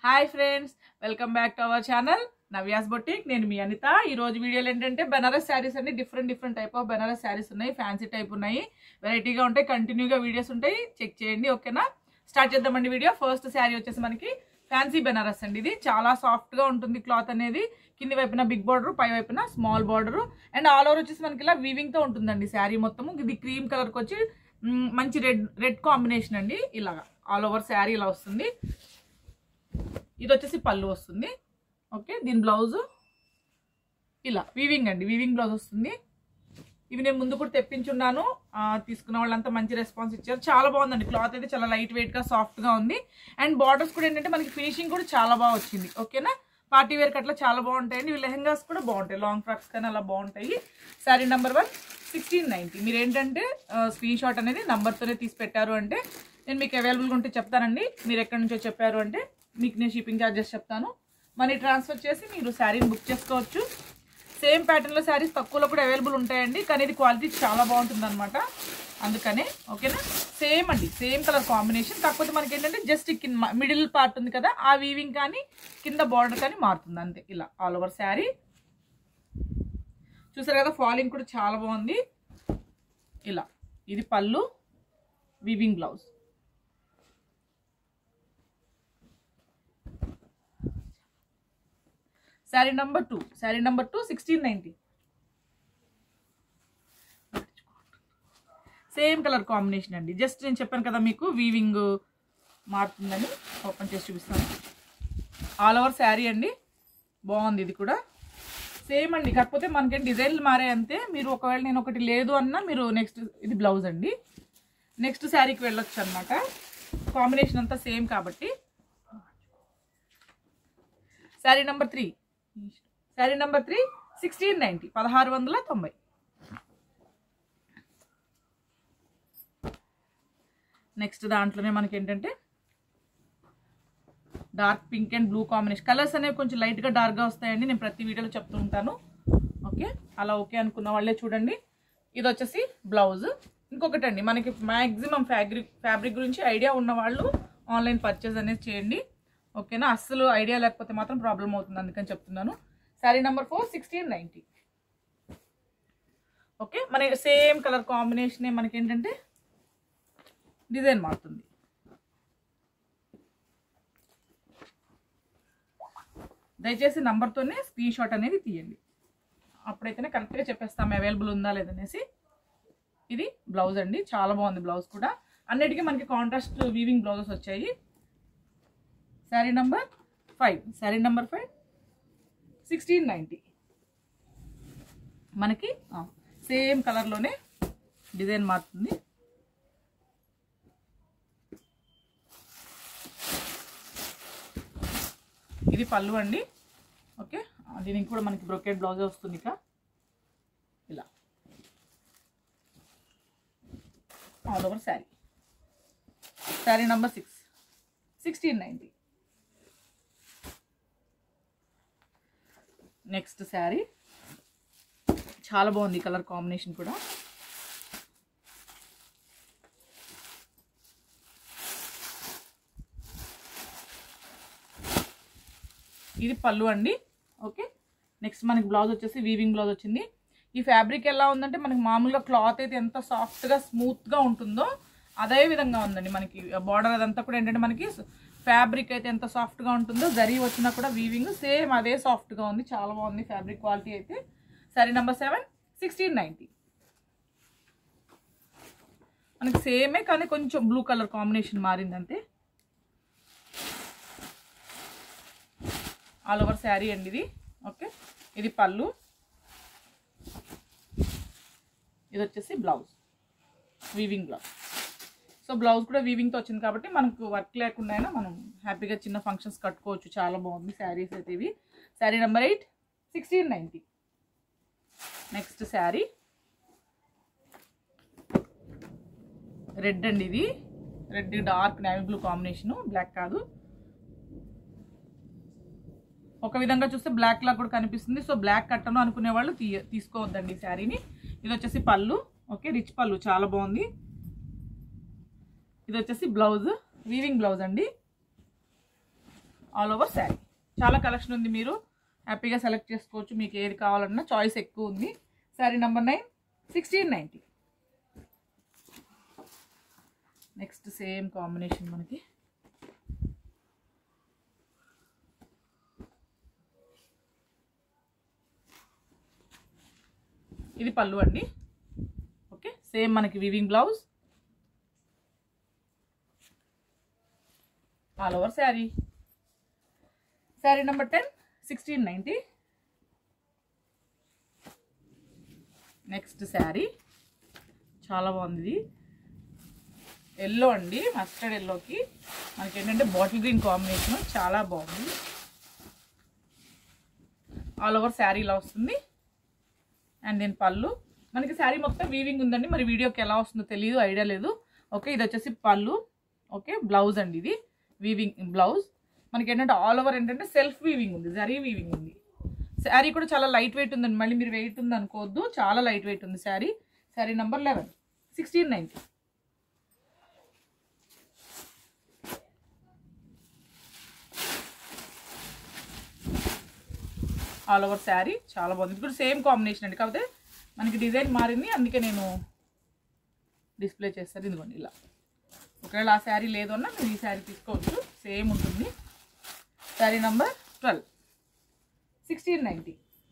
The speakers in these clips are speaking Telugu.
hi friends welcome back to our channel Navya's boutique నేను మీ అనిత ఈ రోజు వీడియోలు ఏంటంటే బెనారస్ శారీస్ అండి different different type of Banaras saris ఉన్నాయి ఫ్యాన్సీ టైప్ ఉన్నాయి వెరైటీగా ఉంటాయి కంటిన్యూగా వీడియోస్ ఉంటాయి చెక్ చేయండి ఓకేనా స్టార్ట్ చేద్దామండి వీడియో ఫస్ట్ శారీ వచ్చేసి మనకి ఫ్యాన్సీ బెనారస్ అండి ఇది చాలా సాఫ్ట్ గా ఉంటుంది క్లాత్ అనేది కింది వైపున బిగ్ బార్డర్ పై వైపున small border and all over వచ్చేసి మనకి ఇలా వీవింగ్ తో ఉంటుందండి శారీ మొత్తము ఇది క్రీమ్ కలర్ కి వచ్చి మ్, మంచి రెడ్ రెడ్ కాంబినేషన్ అండి ఇలాగా ఆల్ ఓవర్ శారీ ఇలా వస్తుంది ఇది వచ్చేసి పళ్ళు వస్తుంది ఓకే దీని బ్లౌజ్ ఇలా వీవింగ్ అండి వీవింగ్ బ్లౌజ్ వస్తుంది ఇవి నేను ముందు కూడా తెప్పించున్నాను ఆ, తీసుకున్న వాళ్ళంతా మంచి రెస్పాన్స్ ఇచ్చారు చాలా బాగుందండి క్లాత్ అయితే చాలా లైట్ వెయిట్ గా సాఫ్ట్ గా ఉంది అండ్ బార్డర్స్ కూడా ఏంటంటే మనకి ఫినిషింగ్ కూడా చాలా బాగా వచ్చింది ఓకేనా పార్టీ వేర్ కట్లా చాలా బాగుంటాయండి ఇవి లెహెంగాస్ కూడా బాగుంటాయి లాంగ్ ఫ్రాక్స్ కానీ అలా బాగుంటాయి sari number one sixteen ninety మీరు ఏంటంటే స్క్రీన్ షాట్ అనేది నంబర్తోనే తీసి పెట్టారు అంటే నేను మీకు అవైలబుల్గా ఉంటే చెప్తానండి మీరు ఎక్కడి నుంచో చెప్పారు అంటే మీకు నేను షిప్పింగ్ ఛార్జెస్ చెప్తాను మనీ ట్రాన్స్ఫర్ చేసి మీరు శారీని బుక్ చేసుకోవచ్చు సేమ్ ప్యాటర్న్లో శారీస్ తక్కువలో కూడా అవైలబుల్ ఉంటాయండి కానీ ఇది క్వాలిటీ చాలా బాగుంటుంది అనమాట అందుకనే ఓకేనా సేమ్ అండి సేమ్ కలర్ కాంబినేషన్ కాకపోతే మనకి ఏంటంటే జస్ట్ కింద మిడిల్ పార్ట్ ఉంది కదా ఆ వీవింగ్ కానీ కింద బార్డర్ కానీ మారుతుంది అంతే ఇలా ఆల్ ఓవర్ శారీ చూసారు కదా ఫాలింగ్ కూడా చాలా బాగుంది ఇలా ఇది పళ్ళు weaving blouse sari number two sari number two sixteen ninety same colour combination అండి జస్ట్ నేను చెప్పాను కదా మీకు వీవింగ్ మారుతుందని ఓపెన్ చేసి చూపిస్తాను ఆల్ ఓవర్ శారీ అండి బాగుంది ఇది కూడా సేమ్ అండి కాకపోతే మనకి డిజైన్లు మారే అంతే మీరు ఒకవేళ నేను ఒకటి లేదు అన్నా మీరు నెక్స్ట్ ఇది బ్లౌజ్ అండి నెక్స్ట్ శారీకి వెళ్ళొచ్చు అనమాట కాంబినేషన్ అంతా సేమ్ కాబట్టి sari number three sari number three sixteen ninety పదహారు వందల తొంభై నెక్స్ట్ దాంట్లోనే మనకి ఏంటంటే dark pink and blue combination colours అనేవి కొంచెం లైట్గా డార్క్గా వస్తాయండి నేను ప్రతి వీడియోలో చెప్తూ ఉంటాను ఓకే అలా ఓకే అనుకున్న వాళ్ళే చూడండి ఇది వచ్చేసి బ్లౌజ్ ఇంకొకటి అండి మనకి మ్యాక్సిమం ఫ్యాబ్రిక్ ఫ్యాబ్రిక్ గురించి ఐడియా ఉన్న వాళ్ళు ఆన్లైన్ పర్చేస్ అనేది చేయండి ఓకేనా అస్సలు ఐడియా లేకపోతే మాత్రం ప్రాబ్లం అవుతుంది అందుకని చెప్తున్నాను sari number four sixteen ninety okay మన సేమ్ కలర్ కాంబినేషనే మనకి ఏంటంటే డిజైన్ మారుతుంది దయచేసి నంబర్తోనే స్క్రీన్ షాట్ అనేది తీయండి అప్పుడైతేనే కరెక్ట్గా చెప్పేస్తాం అవైలబుల్ ఉందా లేదనేసి ఇది బ్లౌజ్ అండి చాలా బాగుంది బ్లౌజ్ కూడా అన్నిటికీ మనకి కాంట్రాస్ట్ వీవింగ్ బ్లౌజెస్ వచ్చాయి sari number five sari number five sixteen ninety మనకి సేమ్ కలర్లోనే డిజైన్ మారుతుంది ఇది పళ్ళు అండి ఓకే ఆ, దీనికి కూడా మనకి బ్రొకెట్ బ్లౌజ్ వస్తుంది ఇక ఇలా all over sari sari number six sixteen ninety next sari చాలా బాగుంది కలర్ కాంబినేషన్ కూడా ఇది పళ్ళు అండి ఓకే నెక్స్ట్ మనకి బ్లౌజ్ వచ్చేసి వీవింగ్ బ్లౌజ్ వచ్చింది ఈ ఫ్యాబ్రిక్ ఎలా ఉందంటే మనకి మామూలుగా క్లాత్ అయితే ఎంత సాఫ్ట్గా స్మూత్గా ఉంటుందో అదే విధంగా ఉందండి మనకి బార్డర్ అదంతా కూడా ఏంటంటే మనకి ఫ్యాబ్రిక్ అయితే ఎంత సాఫ్ట్గా ఉంటుందో జరీ వచ్చినా కూడా వీవింగ్ సేమ్ అదే సాఫ్ట్గా ఉంది చాలా బాగుంది ఫ్యాబ్రిక్ క్వాలిటీ అయితే సరే నెంబర్ సెవెన్ సిక్స్టీన్ నైంటీ మనకి సేమే కానీ కొంచెం బ్లూ కలర్ కాంబినేషన్ మారింది అంతే ఆల్ ఓవర్ శారీ అండి ఇది ఓకే ఇది పళ్ళు ఇది వచ్చేసి blouse weaving blouse so blouse కూడా వీవింగ్తో వచ్చింది కాబట్టి మనకు వర్క్ లేకుండా అయినా మనం హ్యాపీగా చిన్న ఫంక్షన్స్ కట్టుకోవచ్చు చాలా బాగుంది శారీస్ అయితే ఇవి sari number eight sixteen ninety next sari red అండి ఇది red dark navy blue combination black కాదు ఒక విధంగా చూస్తే బ్లాక్ లా కూడా కనిపిస్తుంది సో బ్లాక్ కట్టను అనుకునే వాళ్ళు తీయ తీసుకోవద్దండి ఈ శారీని ఇది వచ్చేసి పళ్ళు ఓకే రిచ్ పళ్ళు చాలా బాగుంది ఇది వచ్చేసి బ్లౌజ్ వీవింగ్ బ్లౌజ్ అండి ఆల్ ఓవర్ శారీ చాలా కలెక్షన్ ఉంది మీరు హ్యాపీగా సెలెక్ట్ చేసుకోవచ్చు మీకు ఏది కావాలన్నా చాయిస్ ఎక్కువ ఉంది sari number nine sixteen ninety next same combination మనకి ఇది పళ్ళు అండి ఓకే సేమ్ మనకి weaving blouse all over sari sari number ten sixteen ninety next sari చాలా బాగుంది ఇది ఎల్లో అండి మస్టర్డ్ ఎల్లోకి మనకి ఏంటంటే బాటిల్ గ్రీన్ కాంబినేషన్ చాలా బాగుంది ఆల్ ఓవర్ శారీ ఇలా వస్తుంది అండ్ దీని పళ్ళు మనకి శారీ మొత్తం వీవింగ్ ఉందండి మరి వీడియోకి ఎలా వస్తుందో తెలియదు ఐడియా లేదు ఓకే ఇది వచ్చేసి పళ్ళు ఓకే బ్లౌజ్ అండి ఇది వీవింగ్ బ్లౌజ్ మనకి ఏంటంటే ఆల్ ఓవర్ ఏంటంటే సెల్ఫ్ వీవింగ్ ఉంది జరీ వీవింగ్ ఉంది శారీ కూడా చాలా లైట్ వెయిట్ ఉందండి మళ్ళీ మీరు వెయిట్ ఉంది అనుకోవద్దు చాలా లైట్ వెయిట్ ఉంది sari sari number eleven sixteen ninety all over sari చాలా బాగుంది ఇది కూడా సేమ్ కాంబినేషన్ అండి కాకపోతే మనకి డిజైన్ మారింది అందుకే నేను డిస్ప్లే చేస్తాను ఇదిగోండి ఇలా ఒకవేళ ఆ శారీ లేదు అన్నా మీరు ఈ శారీ తీసుకోవచ్చు సేమ్ ఉంటుంది sari number twelve sixteen ninety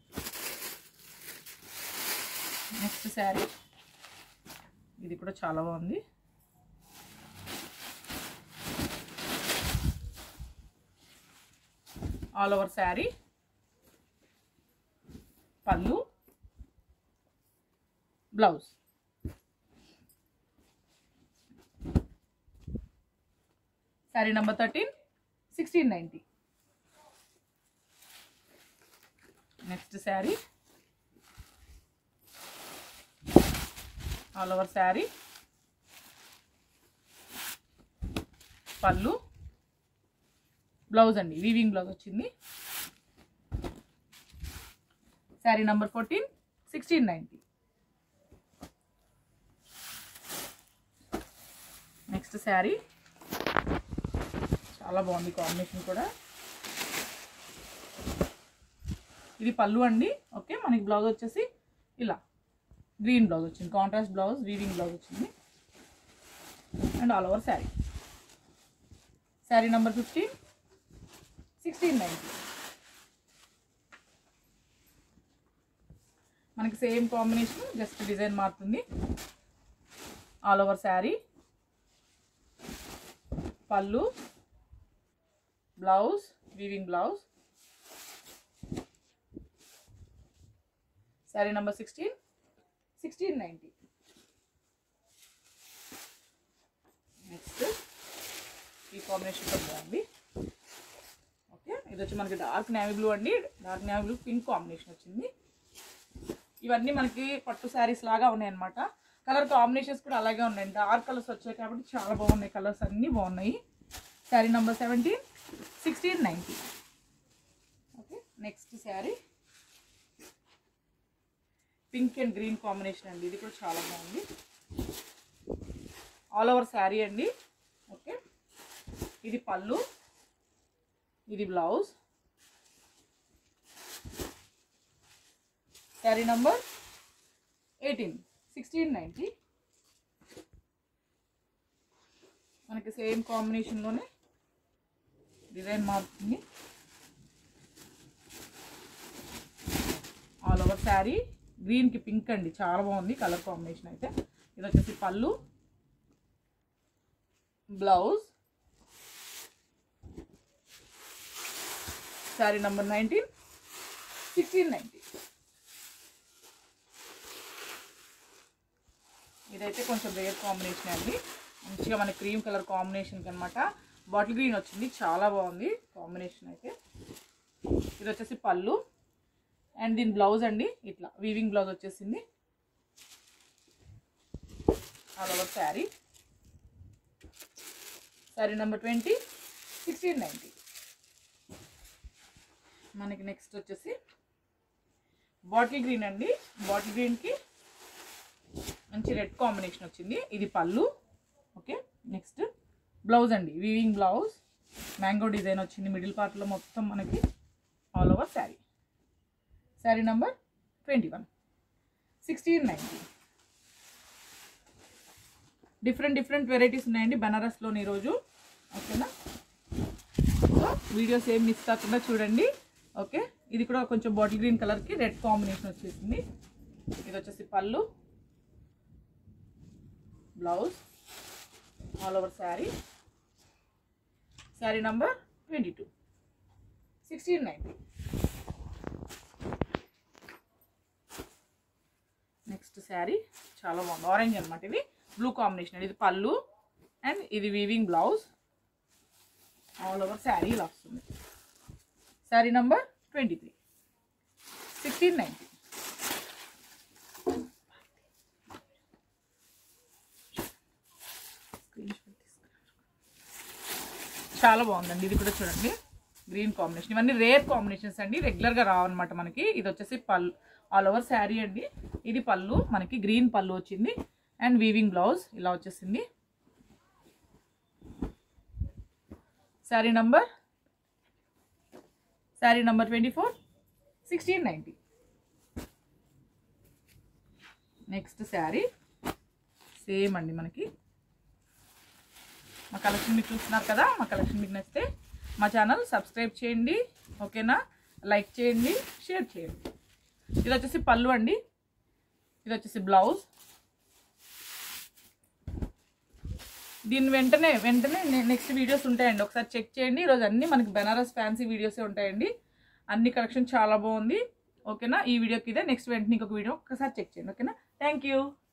next sari ఇది కూడా చాలా బాగుంది ఆల్ ఓవర్ శారీ పళ్ళు blouse sari number thirteen sixteen ninety next sari all over sari పళ్ళు బ్లౌజ్ అండి వీవింగ్ బ్లౌజ్ వచ్చింది sari number fourteen sixteen ninety next sari చాలా బాగుంది కాంబినేషన్ కూడా ఇది పళ్ళు అండి ఓకే మనకి బ్లౌజ్ వచ్చేసి ఇలా గ్రీన్ బ్లౌజ్ వచ్చింది కాంట్రాస్ట్ బ్లౌజ్ వీవింగ్ బ్లౌజ్ వచ్చింది and all over sari sari number fifteen sixteen ninety మనకి సేమ్ కాంబినేషన్ జస్ట్ డిజైన్ మారుతుంది ఆల్ ఓవర్ శారీ పళ్ళు blouse weaving blouse sari number sixteen sixteen ninety next ఈ కాంబినేషన్ కూడా బాగుంది ఓకే ఇది వచ్చి మనకి డార్క్ నేవీ బ్లూ అండి dark navy blue pink combination వచ్చింది ఇవన్నీ మనకి పట్టు శారీస్ లాగా ఉన్నాయన్నమాట కలర్ కాంబినేషన్స్ కూడా అలాగే ఉన్నాయి డార్క్ కలర్స్ వచ్చాయి కాబట్టి చాలా బాగున్నాయి కలర్స్ అన్నీ బాగున్నాయి sari number seventeen sixteen ninety okay next sari pink and green combination అండి ఇది కూడా చాలా బాగుంది ఆల్ ఓవర్ శారీ అండి ఓకే ఇది పళ్ళు ఇది blouse sari number eighteen sixteen ninety మనకి సేమ్ కాంబినేషన్లోనే డిజైన్ మారుతుంది ఆల్ ఓవర్ శారీ గ్రీన్కి పింక్ అండి చాలా బాగుంది కలర్ కాంబినేషన్ అయితే ఇది వచ్చేసి పళ్ళు blouse sari number nineteen sixteen ninety ఇదైతే కొంచెం రేర్ కాంబినేషన్ అండి మంచిగా మన క్రీమ్ కలర్ కాంబినేషన్ అనమాట బాటిల్ గ్రీన్ వచ్చింది చాలా బాగుంది కాంబినేషన్ అయితే ఇది వచ్చేసి పళ్ళు అండ్ దీని బ్లౌజ్ అండి ఇట్లా వీవింగ్ బ్లౌజ్ వచ్చేసింది all over sari sari number twenty sixteen ninety మనకి నెక్స్ట్ వచ్చేసి బాటిల్ గ్రీన్ అండి బాటిల్ గ్రీన్కి మంచి రెడ్ కాంబినేషన్ వచ్చింది ఇది పళ్ళు ఓకే నెక్స్ట్ బ్లౌజ్ అండి వీవింగ్ బ్లౌజ్ మ్యాంగో డిజైన్ వచ్చింది మిడిల్ పార్ట్లో మొత్తం మనకి all over sari sari number twenty one sixteen ninety different different varieties ఉన్నాయండి బనారస్లోని ఈరోజు ఓకేనా సో వీడియోస్ ఏం మిస్ కాకుండా చూడండి ఓకే ఇది కూడా కొంచెం బాటిల్ గ్రీన్ కలర్కి రెడ్ కాంబినేషన్ వచ్చేసింది ఇది వచ్చేసి పళ్ళు blouse all over sari sari number twenty two sixteen ninety next sari చాలా బాగుంది ఆరెంజ్ అనమాట ఇది బ్లూ కాంబినేషన్ ఇది పళ్ళు అండ్ ఇది weaving blouse all over sari ఇలా వస్తుంది sari number twenty three sixteen ninety చాలా బాగుందండి ఇది కూడా చూడండి గ్రీన్ కాంబినేషన్ ఇవన్నీ రేర్ కాంబినేషన్స్ అండి రెగ్యులర్గా రావన్నమాట మనకి ఇది వచ్చేసి పళ్ళు ఆల్ ఓవర్ శారీ అండి ఇది పళ్ళు మనకి గ్రీన్ పళ్ళు వచ్చింది అండ్ వీవింగ్ బ్లౌజ్ ఇలా వచ్చేసింది sari number sari number twenty four sixteen ninety next sari same అండి మనకి మా కలెక్షన్ మీకు చూస్తున్నారు కదా మా కలెక్షన్ మీకు నచ్చితే మా ఛానల్ సబ్స్క్రైబ్ చేయండి ఓకేనా లైక్ చేయండి షేర్ చేయండి ఇది వచ్చేసి పళ్ళు అండి ఇది వచ్చేసి బ్లౌజ్ దీని వెంటనే వెంటనే నెక్స్ట్ వీడియోస్ ఉంటాయండి ఒకసారి చెక్ చేయండి ఈరోజు అన్ని మనకి బెనారస్ ఫ్యాన్సీ వీడియోసే ఉంటాయండి అన్ని కలెక్షన్ చాలా బాగుంది ఓకేనా ఈ వీడియోకి ఇదే నెక్స్ట్ వెంటనే ఇంకొక వీడియో ఒకసారి చెక్ చేయండి ఓకేనా థ్యాంక్ యూ